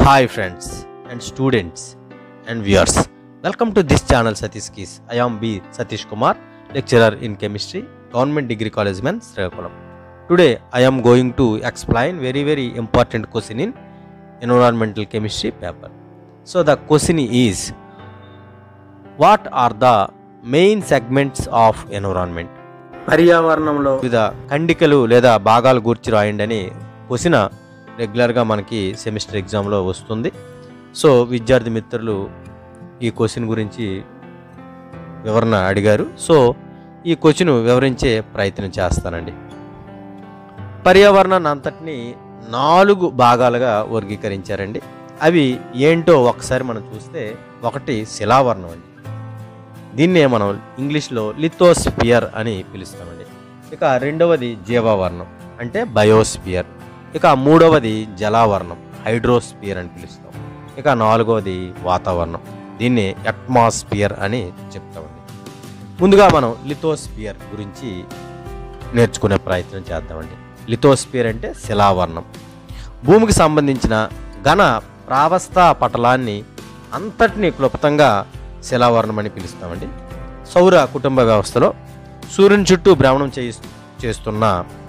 Hi friends and students and viewers. Welcome to this channel Satish Keys. I am B. Satish Kumar, lecturer in chemistry, Government Degree College Man, Srikakulam. Today I am going to explain very very important question in environmental chemistry paper. So the question is what are the main segments of environment? పర్యావరణంలో వివిధ ఖండికలు లేదా భాగాలు గూర్చి రాయండి అని question రెగ్యులర్గా మనకి semester ఎగ్జామ్లో వస్తుంది సో విద్యార్థి మిత్రులు ఈ క్వశ్చన్ గురించి వివరణ అడిగారు సో ఈ క్వశ్చన్ వివరించే ప్రయత్నం చేస్తానండి పర్యావరణాన్ని అంతటిని నాలుగు భాగాలుగా వర్గీకరించారండి అవి ఏంటో ఒకసారి మనం చూస్తే ఒకటి శిలావర్ణం అండి దీన్నే మనం ఇంగ్లీష్లో లిథోస్పియర్ అని పిలుస్తామండి ఇక రెండవది జీవావర్ణం అంటే బయోస్పియర్ ఇక మూడవది జలావర్ణం హైడ్రోస్పియర్ అని పిలుస్తాం ఇక నాలుగవది వాతావరణం దీన్ని అట్మాస్పియర్ అని చెప్తామండి ముందుగా మనం లిథోస్పియర్ గురించి నేర్చుకునే ప్రయత్నం చేద్దామండి లిథోస్పియర్ అంటే శిలావర్ణం భూమికి సంబంధించిన ఘన ప్రావస్థా పటలాన్ని అంతటిని క్లుప్తంగా శిలావర్ణం అని పిలుస్తామండి సౌర కుటుంబ వ్యవస్థలో సూర్యుని చుట్టూ భ్రమణం చేయి చేస్తున్న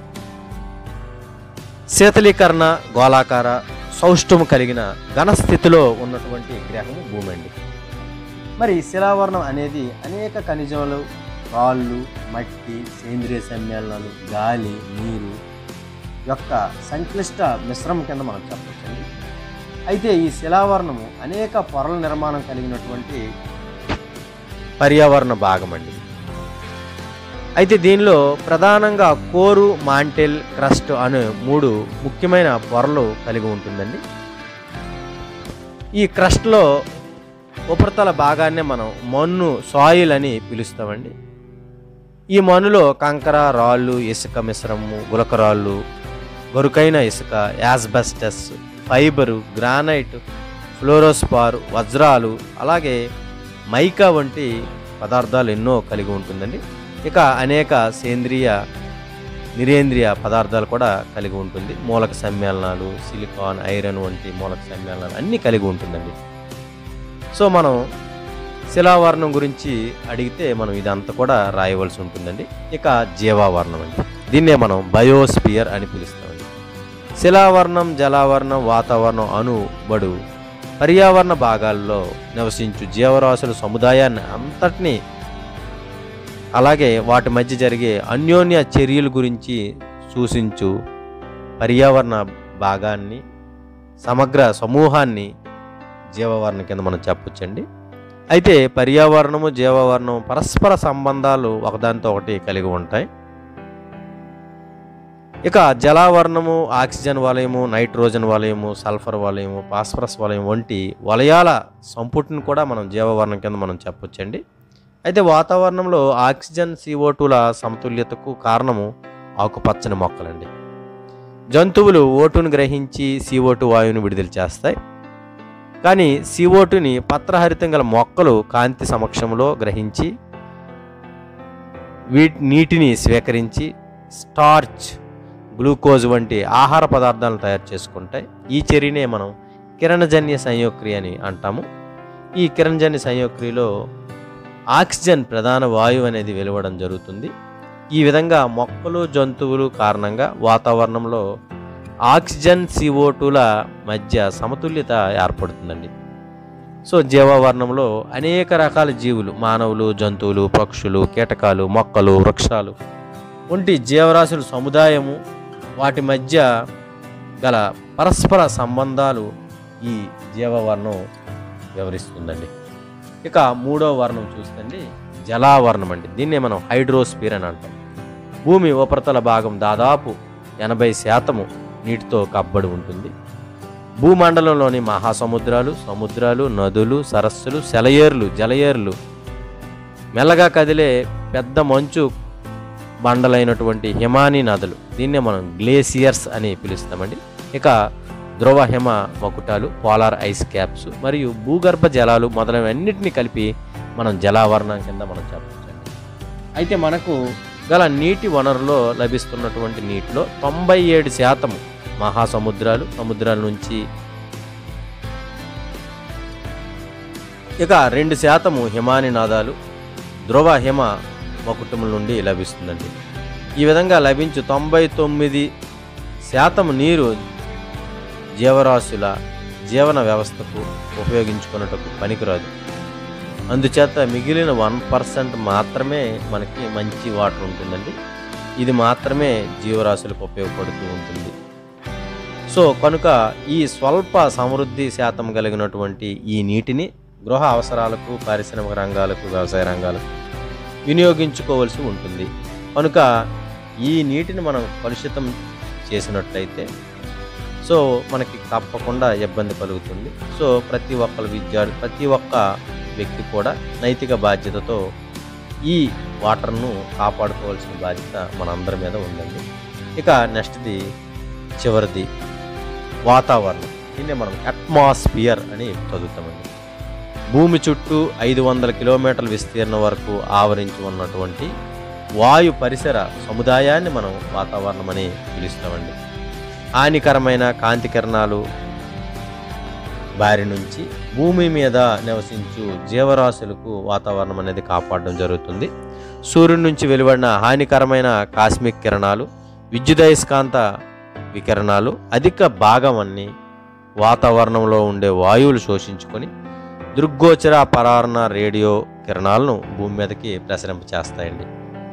శీతలీకరణ గోళాకార సౌష్ఠము కలిగిన ఘన స్థితిలో ఉన్నటువంటి గ్రహము భూమి అండి మరి శిలావరణం అనేది అనేక ఖనిజములు రాళ్ళు మట్టి సేంద్రియ సమ్మేళనాలు గాలి నీరు యొక్క సంక్లిష్ట మిశ్రమం కింద మనం చెప్పచ్చండి అయితే ఈ శిలావరణము అనేక పొరల నిర్మాణం కలిగినటువంటి పర్యావరణ భాగం అండి అయితే దీనిలో ప్రధానంగా కోరు మాంటెల్ క్రస్ట్ అనే మూడు ముఖ్యమైన పొరలు కలిగి ఉంటుందండి ఈ క్రస్ట్లో ఉపరితల భాగాన్నే మనం మన్ను సాయిల్ అని పిలుస్తామండి ఈ మన్నులో కంకర రాళ్ళు ఇసుక మిశ్రమము గులకరాళ్ళు గొరుకైన ఇసుక యాస్బెస్టస్ ఫైబరు గ్రానైట్ ఫ్లోరోస్పార్ వజ్రాలు అలాగే మైకా వంటి పదార్థాలు ఎన్నో కలిగి ఉంటుందండి ఇక అనేక సేంద్రియ నిరేంద్రియ పదార్థాలు కూడా కలిగి ఉంటుంది మూలక సమ్మేళనాలు సిలికాన్ ఐరన్ వంటి మూలక సమ్మేళనాలు అన్నీ కలిగి ఉంటుందండి సో మనం శిలావర్ణం గురించి అడిగితే మనం ఇదంతా కూడా రాయవలసి ఉంటుందండి ఇక జీవావర్ణం అండి దీన్నే మనం బయోస్పియర్ అని పిలుస్తామండి శిలావర్ణం జలావర్ణం వాతావరణం అనుబడు పర్యావరణ భాగాల్లో నివసించు జీవరాశుల సముదాయాన్ని అంతటినీ అలాగే వాటి మధ్య జరిగే అన్యోన్య చర్యల గురించి సూచించు పర్యావరణ భాగాన్ని సమగ్ర సమూహాన్ని జీవవర్ణం కింద మనం చెప్పొచ్చండి అయితే పర్యావరణము జీవవర్ణం పరస్పర సంబంధాలు ఒకదానితో ఒకటి కలిగి ఉంటాయి ఇక జలావర్ణము ఆక్సిజన్ వలయము నైట్రోజన్ వలయము సల్ఫర్ వలయము ఫాస్ఫరస్ వలయం వంటి వలయాల సంపుటిని కూడా మనం జీవవర్ణం కింద మనం చెప్పొచ్చండి అయితే వాతావరణంలో ఆక్సిజన్ సిఓ టూల సమతుల్యతకు కారణము ఆకుపచ్చని మొక్కలండి జంతువులు ఓటును గ్రహించి సిఓ టూ వాయువుని విడుదల చేస్తాయి కానీ సిఓ టూని పత్రహరితం గల మొక్కలు కాంతి సమక్షంలో గ్రహించి వీటి నీటిని స్వీకరించి స్టార్చ్ గ్లూకోజ్ వంటి ఆహార పదార్థాలను తయారు చేసుకుంటాయి ఈ చర్యనే మనం కిరణజన్య సంయోక్రియ అని అంటాము ఈ కిరణజన్య సంయోక్రియలో ఆక్సిజన్ ప్రధాన వాయువు అనేది వెలువడం జరుగుతుంది ఈ విధంగా మొక్కలు జంతువులు కారణంగా వాతావరణంలో ఆక్సిజన్ సిఓ టూల మధ్య సమతుల్యత ఏర్పడుతుందండి సో జీవావరణంలో అనేక రకాల జీవులు మానవులు జంతువులు పక్షులు కీటకాలు మొక్కలు వృక్షాలు వంటి జీవరాశుల సముదాయము వాటి మధ్య గల పరస్పర సంబంధాలు ఈ జీవవర్ణం వివరిస్తుందండి ఇక మూడో వర్ణం చూస్తే జలావర్ణం అండి దీన్నే మనం హైడ్రోస్పియర్ అని అంటాం భూమి ఉపరితల భాగం దాదాపు ఎనభై శాతము నీటితో కప్పబడి ఉంటుంది భూమండలంలోని మహాసముద్రాలు సముద్రాలు నదులు సరస్సులు సెలయేర్లు జలయేర్లు మెల్లగా కదిలే పెద్ద మంచు బండలైనటువంటి హిమానీ నదులు దీన్నే మనం గ్లేసియర్స్ అని పిలుస్తామండి ఇక ధ్రువ హిమ మకుటాలు పోలార్ ఐస్ క్యాప్స్ మరియు భూగర్భ జలాలు మొదలైనన్నింటినీ కలిపి మనం జలావరణం కింద మనం చెప్పచ్చండి అయితే మనకు గల నీటి వనరులో లభిస్తున్నటువంటి నీటిలో తొంభై ఏడు శాతం మహాసముద్రాలు సముద్రాల నుంచి ఇక రెండు శాతము హిమాని నాదాలు ధ్రువ హిమ మకుటముల నుండి లభిస్తుందండి ఈ విధంగా లభించు తొంభై తొమ్మిది శాతం నీరు జీవరాశుల జీవన వ్యవస్థకు ఉపయోగించుకున్నటకు పనికిరాదు అందుచేత మిగిలిన వన్ పర్సెంట్ మాత్రమే మనకి మంచి వాటర్ ఉంటుందండి ఇది మాత్రమే జీవరాశులకు ఉపయోగపడుతూ ఉంటుంది సో కనుక ఈ స్వల్ప సమృద్ధి శాతం కలిగినటువంటి ఈ నీటిని గృహ అవసరాలకు పారిశ్రామిక రంగాలకు వ్యవసాయ రంగాలకు వినియోగించుకోవాల్సి ఉంటుంది కనుక ఈ నీటిని మనం కలుషితం చేసినట్లయితే సో మనకి తప్పకుండా ఇబ్బంది కలుగుతుంది సో ప్రతి ఒక్కరు విద్యార్థి ప్రతి ఒక్క వ్యక్తి కూడా నైతిక బాధ్యతతో ఈ వాటర్ను కాపాడుకోవాల్సిన బాధ్యత మనందరి మీద ఉందండి ఇక నెక్స్ట్ది చివరిది వాతావరణం దీన్ని మనం అట్మాస్ఫియర్ అని చదువుతామండి భూమి చుట్టూ ఐదు వందల కిలోమీటర్ల విస్తీర్ణం వరకు ఆవరించి ఉన్నటువంటి వాయు పరిసర సముదాయాన్ని మనం వాతావరణం అని పిలుస్తామండి హానికరమైన కాంతి కిరణాలు బారి నుంచి భూమి మీద నివసించు జీవరాశులకు వాతావరణం అనేది కాపాడడం జరుగుతుంది సూర్యుడి నుంచి వెలువడిన హానికరమైన కాస్మిక్ కిరణాలు విద్యుదయస్కాంత వికిరణాలు అధిక భాగం అన్ని వాతావరణంలో ఉండే వాయువులు శోషించుకొని దృగ్గోచర పరారణ రేడియో కిరణాలను భూమి మీదకి ప్రసరింపచేస్తాయండి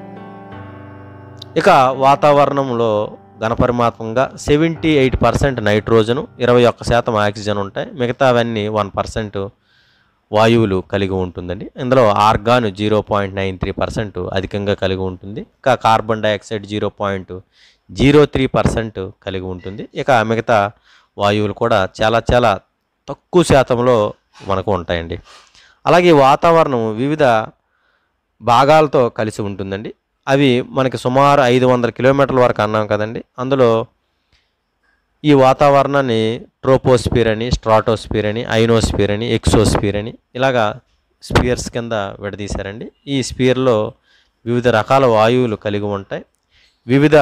ఇక వాతావరణంలో ఘనపరిమాత్మంగా సెవెంటీ ఎయిట్ పర్సెంట్ నైట్రోజను ఇరవై ఒక్క శాతం ఆక్సిజన్ ఉంటాయి మిగతావన్నీ వన్ పర్సెంట్ వాయువులు కలిగి ఉంటుందండి ఇందులో argon zero point nine three percent అధికంగా కలిగి ఉంటుంది ఇక carbon dioxide zero point zero three percent కలిగి ఉంటుంది ఇక మిగతా వాయువులు కూడా చాలా చాలా తక్కువ శాతంలో మనకు ఉంటాయండి అలాగే వాతావరణం వివిధ భాగాలతో కలిసి ఉంటుందండి అవి మనకి సుమారు ఐదు వందల కిలోమీటర్ల వరకు అన్నాం కదండి అందులో ఈ వాతావరణాన్ని ట్రోపోస్పియర్ అని స్ట్రాటోస్పియర్ అని ఐనోస్పియర్ అని ఎక్సోస్పియర్ అని ఇలాగా స్పియర్స్ కింద విడదీశారండి ఈ స్పియర్లో వివిధ రకాల వాయువులు కలిగి ఉంటాయి వివిధ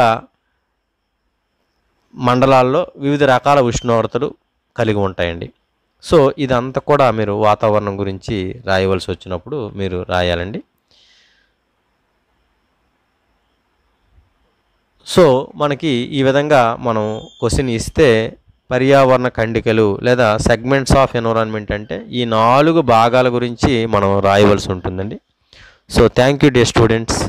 మండలాల్లో వివిధ రకాల ఉష్ణోగ్రతలు కలిగి ఉంటాయండి సో ఇదంతా కూడా మీరు వాతావరణం గురించి రాయవలసి వచ్చినప్పుడు మీరు రాయాలండి సో మనకి ఈ విధంగా మనం క్వశ్చన్ ఇస్తే పర్యావరణ ఖండికలు లేదా సెగ్మెంట్స్ ఆఫ్ ఎన్విరాన్మెంట్ అంటే ఈ నాలుగు భాగాల గురించి మనం రాయవలసి ఉంటుందండి so thank you dear students